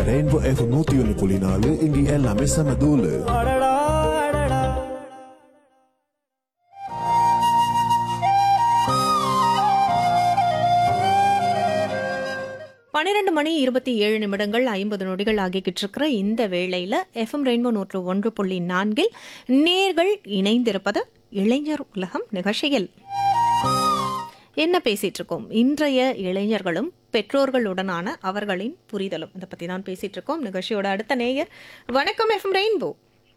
Rainbow F நூத்தி ஒன்னு புள்ளி நாலு இங்க எல்லாமே செம தூளு பன்னிரண்டு மணி இருபத்தி ஏழு நிமிடங்கள் ஐம்பது நொடிகள் ஆகிக்கிட்டு இருக்கிற இந்த வேளையில எஃப்எம் ரெயின்போ நூற்று ஒன்று புள்ளி நான்கில் நேர்கள் இணைந்திருப்பது இளைஞர் உலகம் நிகழ்ச்சியில் என்ன பேசிட்டு இருக்கோம் இன்றைய இளைஞர்களும் பெற்றோர்களுடனான அவர்களின் புரிதலும் இதை பத்தி தான் பேசிட்டு இருக்கோம் நிகழ்ச்சியோட அடுத்த நேயர் வணக்கம் எஃப்எம் ரெயின்போ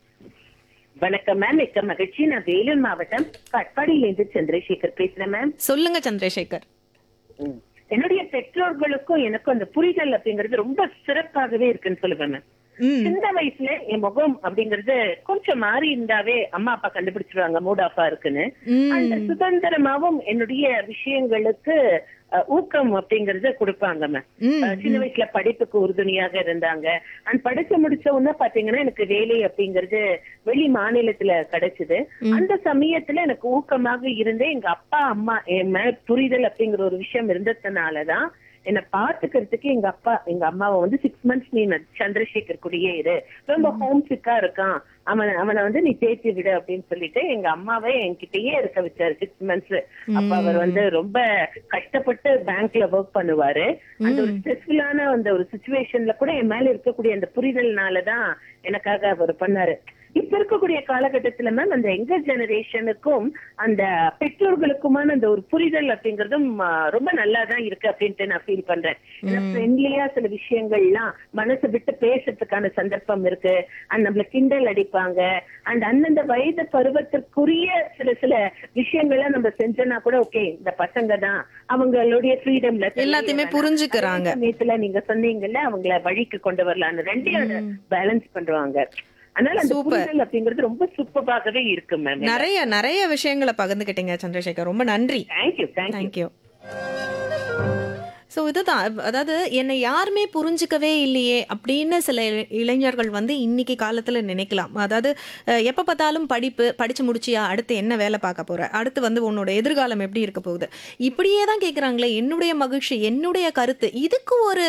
வணக்கம் மேம் மிக்க மகிழ்ச்சி நான் வேலூர் மாவட்டம் கட்பாடியிலிருந்து சந்திரசேகர் பேசுறேன் மேம் சொல்லுங்க சந்திரசேகர் ம். என்னுடைய பெற்றோர்களுக்கும் எனக்கும் அந்த புரிதல் அப்படிங்கிறது ரொம்ப சிறப்பாகவே இருக்குன்னு சொல்லுவேன் மேம் ம் சின்ன வயசுல என் முகம் அப்படிங்கறது கொஞ்சம் மாறி இருந்தாவே அம்மா அப்பா கண்டுபிடிச்சிருவாங்க மூட் ஆஃபா இருக்குன்னு ம். அந்த சுதந்திரமாவும் என்னுடைய விஷயங்களுக்கு அஹ், ஊக்கம் அப்படிங்கறத கொடுப்பாங்க மேம் ம், அஹ், சின்ன வயசுல படிப்புக்கு உறுதுணையாக இருந்தாங்க அண்ட் படிச்சு முடிச்ச உடனே பாத்தீங்கன்னா எனக்கு வேலை அப்படிங்கறது வெளி மாநிலத்துல கிடைச்சது அந்த சமயத்துல எனக்கு ஊக்கமாக இருந்து எங்க அப்பா அம்மா என் மேல புரிதல் அப்படிங்கிற ஒரு விஷயம் இருந்ததுனாலதான் என்ன பாத்துக்கிறதுக்கு எங்க அப்பா எங்க அம்மாவை வந்து சிக்ஸ் மந்த்ஸ் நீ ந- சந்திரசேகர் கூடயே இரு ரொம்ப ஹோம் சிக்கா இருக்கான் அவனை அவனை வந்து நீ தேய்ச்சி விடு அப்படின்னு சொல்லிட்டு எங்க அம்மாவை என்கிட்டயே இருக்க வச்சாரு சிக்ஸ் மந்த்ஸ் அப்ப அவர் வந்து ரொம்ப கஷ்டப்பட்டு பேங்க்ல ஒர்க் பண்ணுவாரு அந்த ஒரு ஸ்ட்ரெஸ்ஃபுல்லான அந்த ஒரு சுச்சுவேஷன்ல கூட என் மேல இருக்கக்கூடிய அந்த புரிதல்னாலதான் எனக்காக அவர் பண்ணாரு இப்ப இருக்கக்கூடிய காலகட்டத்துல மேம் அந்த எங்கர் ஜெனரேஷனுக்கும் அந்த பெற்றோர்களுக்குமான அந்த ஒரு புரிதல் அப்படிங்கறதும் ஆ, ரொம்ப நல்லா தான் இருக்கு அப்படின்ட்டு நான் ஃபீல் பண்றேன் ஃப்ரெண்ட்லியா சில விஷயங்கள்லாம் மனசு விட்டு பேசுறதுக்கான சந்தர்ப்பம் இருக்கு அண்ட் நம்மள கிண்டல் அடிப்பாங்க அண்ட் அந்தந்த வயது பருவத்திற்குரிய சில சில விஷயங்களை நம்ம செஞ்சோம்னா கூட ஓகே இந்த பசங்க தான் அவங்களுடைய ஃப்ரீடம்ல எல்லாத்தையுமே புரிஞ்சுக்கிறாங்க. சமயத்துல நீங்க சொன்னீங்கல்ல அவங்கள வழிக்கு கொண்டு வரலாம்னு ரெண்டையும் பேலன்ஸ் பண்றாங்க அதனால அந்த Super. புரிதல் அப்படிங்கிறது ரொம்ப சூப்பராகவே இருக்கு மேம் நிறைய நிறைய விஷயங்களை பகிர்ந்துக்கிட்டீங்க சந்திரசேகர் ரொம்ப நன்றி தேங்க்யூ தேங்க்யூ தேங்க்யூ ஸோ இதுதான் அதாவது என்னை யாருமே புரிஞ்சுக்கவே இல்லையே அப்படின்னு சில இளை- இளைஞர்கள் வந்து இன்னைக்கு காலத்தில் நினைக்கலாம் அதாவது அஹ், எப்போ பார்த்தாலும் படிப்பு படிச்சு முடிச்சியா அடுத்து என்ன வேலை பார்க்க போற அடுத்து வந்து உன்னோட எதிர்காலம் எப்படி இருக்க போகுது இப்படியே தான் கேட்குறாங்களே என்னுடைய மகிழ்ச்சி என்னுடைய கருத்து இதுக்கு ஒரு